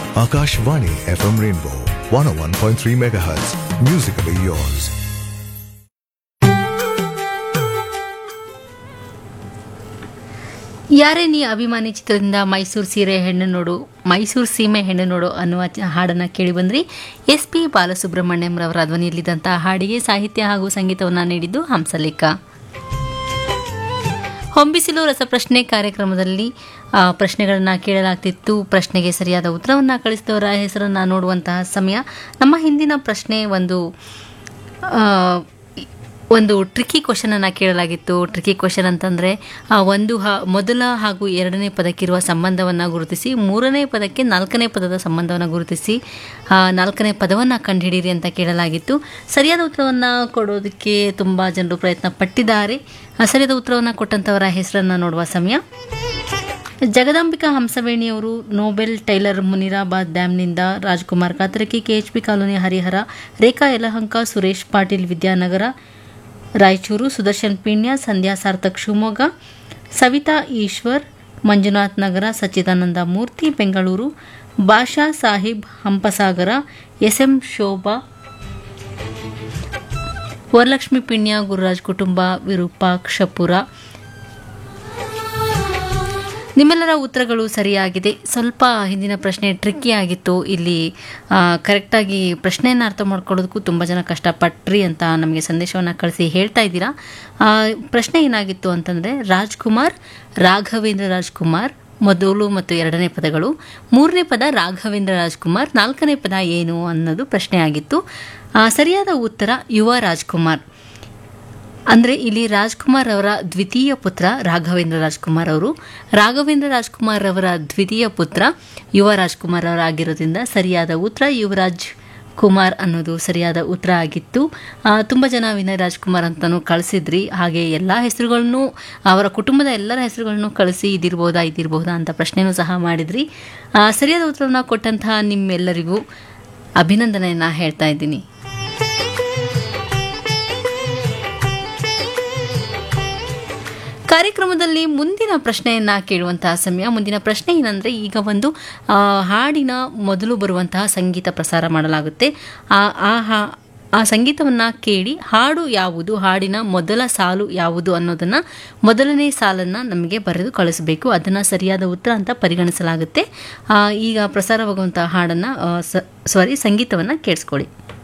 Akashvani FM Rainbow 101.3 MHz. Musically yours. ಯಾರೇ ನೀ ಅಭಿಮಾನಿ ಚಿತ್ರದಿಂದ ಮೈಸೂರು ಸೀರೆ ಹೆಣ್ಣು ನೋಡು ಮೈಸೂರು ಸೀಮೆ ಹೆಣ್ಣು ನೋಡು ಅನ್ನುವ ಚ- ಹಾಡನ್ನ ಕೇಳಿ ಬಂದ್ರಿ ಎಸ್ ಪಿ ಬಾಲಸುಬ್ರಹ್ಮಣ್ಯಂ ರವರ ಧ್ವನಿಯಲ್ಲಿದ್ದಂತಹ ಹಾಡಿಗೆ ಸಾಹಿತ್ಯ ಹಾಗೂ ಸಂಗೀತವನ್ನು ನೀಡಿದ್ದು ಹಂಸಲೇಖ ಹೊಂಬಿಸಿಲು ರಸಪ್ರಶ್ನೆ ಕಾರ್ಯಕ್ರಮದಲ್ಲಿ ಆ, ಪ್ರಶ್ನೆಗಳನ್ನ ಕೇಳಲಾಗ್ತಿತ್ತು ಪ್ರಶ್ನೆಗೆ ಸರಿಯಾದ ಉತ್ತರವನ್ನು ಕಳಿಸಿದವರ ಹೆಸರನ್ನು ನೋಡುವಂತಹ ಸಮಯ ನಮ್ಮ ಹಿಂದಿನ ಪ್ರಶ್ನೆ ಒಂದು ಆ, ಒಂದು ಟ್ರಿಕಿ ಕ್ವಶನ್ ಅನ್ನು ಕೇಳಲಾಗಿತ್ತು ಟ್ರಿಕಿ ಕ್ವಶನ್ ಅಂತಂದರೆ ಒಂದು ಹ ಮೊದಲ ಹಾಗೂ ಎರಡನೇ ಪದಕ್ಕಿರುವ ಸಂಬಂಧವನ್ನು ಗುರುತಿಸಿ ಮೂರನೇ ಪದಕ್ಕೆ ನಾಲ್ಕನೇ ಪದದ ಸಂಬಂಧವನ್ನು ಗುರುತಿಸಿ ಆ, ನಾಲ್ಕನೇ ಪದವನ್ನು ಕಂಡುಹಿಡಿಯಿರಿ ಅಂತ ಕೇಳಲಾಗಿತ್ತು ಸರಿಯಾದ ಉತ್ತರವನ್ನು ಕೊಡೋದಕ್ಕೆ ತುಂಬ ಜನರು ಪ್ರಯತ್ನ ಪಟ್ಟಿದ್ದಾರೆ ಆ, ಸರಿಯಾದ ಉತ್ತರವನ್ನು ಕೊಟ್ಟಂಥವರ ಹೆಸರನ್ನು ನೋಡುವ ಸಮಯ ಜಗದಾಂಬಿಕಾ ಹಂಸವೇಣಿಯವರು ನೋಬೆಲ್ ಟೈಲರ್ ಮುನಿರಾಬಾದ್ ಡ್ಯಾಂನಿಂದ Rajkumar Katharaki KHP colony Harihara Rekha Yelahanka Suresh Patil Vidyanagara Raichur Sudarshan Peenya Sandhya Sarthak Shivamogga Savitha Eshwar Manjunath Nagar Sachidananda Murthy Bengaluru Basha Sahib Hampasagara SM Shobha Varalakshmi Peenya Gururaj ಕುಟುಂಬ ವಿರೂಪಾಕ್ಷಪುರ ನಿಮ್ಮೆಲ್ಲರ ಉತ್ತರಗಳು ಸರಿಯಾಗಿದೆ ಸ್ವಲ್ಪ ಹಿಂದಿನ ಪ್ರಶ್ನೆ ಟ್ರಿಕ್ಕಿ ಆಗಿತ್ತು ಇಲ್ಲಿ ಆ, ಕರೆಕ್ಟಾಗಿ ಪ್ರಶ್ನೆಯನ್ನು ಅರ್ಥ ಮಾಡ್ಕೊಳ್ಳೋದಕ್ಕೂ ತುಂಬ ಜನ ಕಷ್ಟಪಟ್ರಿ ಅಂತ ನಮಗೆ ಸಂದೇಶವನ್ನು ಕಳಿಸಿ ಹೇಳ್ತಾ ಇದ್ದೀರಾ ಆ, ಪ್ರಶ್ನೆ ಏನಾಗಿತ್ತು ಅಂತಂದರೆ ರಾಜ್ಕುಮಾರ್ ರಾಘವೇಂದ್ರ ರಾಜ್ಕುಮಾರ್ ಮೊದಲು ಮತ್ತು ಎರಡನೇ ಪದಗಳು ಮೂರನೇ ಪದ ರಾಘವೇಂದ್ರ ರಾಜ್ಕುಮಾರ್ ನಾಲ್ಕನೇ ಪದ ಏನು ಅನ್ನೋದು ಪ್ರಶ್ನೆ ಆಗಿತ್ತು ಆ, ಸರಿಯಾದ ಉತ್ತರ ಯುವ ರಾಜ್ಕುಮಾರ್ ಅಂದರೆ ಇಲ್ಲಿ ರಾಜ್ಕುಮಾರ್ ಅವರ ದ್ವಿತೀಯ ಪುತ್ರ ರಾಘವೇಂದ್ರ ರಾಜ್ಕುಮಾರ್ ಅವರು ರಾಘವೇಂದ್ರ ರಾಜ್ಕುಮಾರ್ ಅವರ ದ್ವಿತೀಯ ಪುತ್ರ ಯುವ ರಾಜ್ಕುಮಾರ್ ಅವರಾಗಿರೋದ್ರಿಂದ ಸರಿಯಾದ ಉತ್ತರ ಯುವರಾಜ್ ಕುಮಾರ್ ಅನ್ನೋದು ಸರಿಯಾದ ಉತ್ತರ ಆಗಿತ್ತು ತುಂಬ ಜನ ವಿನಯ್ ರಾಜ್ಕುಮಾರ್ ಅಂತಲೂ ಕಳಿಸಿದ್ರಿ ಹಾಗೆ ಎಲ್ಲ ಹೆಸರುಗಳನ್ನು ಅವರ ಕುಟುಂಬದ ಎಲ್ಲರ ಹೆಸರುಗಳನ್ನು ಕಳಿಸಿ ಇದಿರ್ಬೋದಾ ಇದಿರ್ಬೋದಾ ಅಂತ ಪ್ರಶ್ನೆನೂ ಸಹ ಮಾಡಿದ್ರಿ ಆ, ಸರಿಯಾದ ಉತ್ತರವನ್ನು ಕೊಟ್ಟಂತಹ ನಿಮ್ಮೆಲ್ಲರಿಗೂ ಅಭಿನಂದನೆಯನ್ನು ಹೇಳ್ತಾ ಇದ್ದೀನಿ ಕಾರ್ಯಕ್ರಮದಲ್ಲಿ ಮುಂದಿನ ಪ್ರಶ್ನೆಯನ್ನ ಕೇಳುವಂತಹ ಸಮಯ ಮುಂದಿನ ಪ್ರಶ್ನೆ ಏನಂದ್ರೆ ಈಗ ಒಂದು ಆ, ಹಾಡಿನ ಮೊದಲು ಬರುವಂತಹ ಸಂಗೀತ ಪ್ರಸಾರ ಮಾಡಲಾಗುತ್ತೆ ಆ ಆ ಹಾ- ಆ ಸಂಗೀತವನ್ನ ಕೇಳಿ ಹಾಡು ಯಾವುದು ಹಾಡಿನ ಮೊದಲ ಸಾಲು ಯಾವುದು ಅನ್ನೋದನ್ನ ಮೊದಲನೇ ಸಾಲನ್ನ ನಮಗೆ ಬರೆದು ಕಳಿಸಬೇಕು ಅದನ್ನ ಸರಿಯಾದ ಉತ್ತರ ಅಂತ ಪರಿಗಣಿಸಲಾಗುತ್ತೆ ಆ, ಈಗ ಪ್ರಸಾರವಾಗುವಂತಹ ಹಾಡನ್ನ ಸಾರಿ ಸಂಗೀತವನ್ನ ಕೇಳಿಸ್ಕೊಳ್ಳಿ